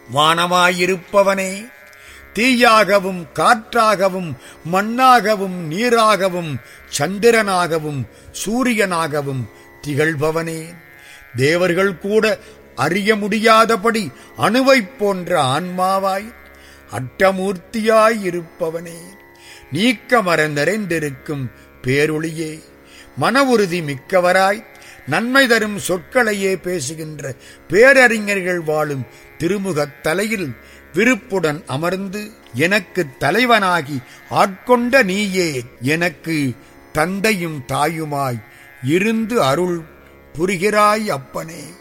வானமாயிருப்பவனே தீயாகவும் காற்றாகவும் மண்ணாகவும் நீராகவும் சந்திரனாகவும் சூரியனாகவும் திகழ்பவனே தேவர்கள் கூட அறிய முடியாதபடி அணுவைப் போன்ற ஆன்மாவாய் அட்டமூர்த்தியாய் இருப்பவனே நீக்கமர நிறைந்திருக்கும் பேரொளியே மன உறுதி மிக்கவராய் நன்மை தரும் சொற்களையே பேசுகின்ற பேரறிஞர்கள் வாழும் திருமுகத் தலையில் விருப்புடன் அமர்ந்து எனக்கு தலைவனாகி ஆட்கொண்ட நீயே எனக்கு தந்தையும் தாயுமாய் இருந்து அருள் புரிகிறாய் அப்பனே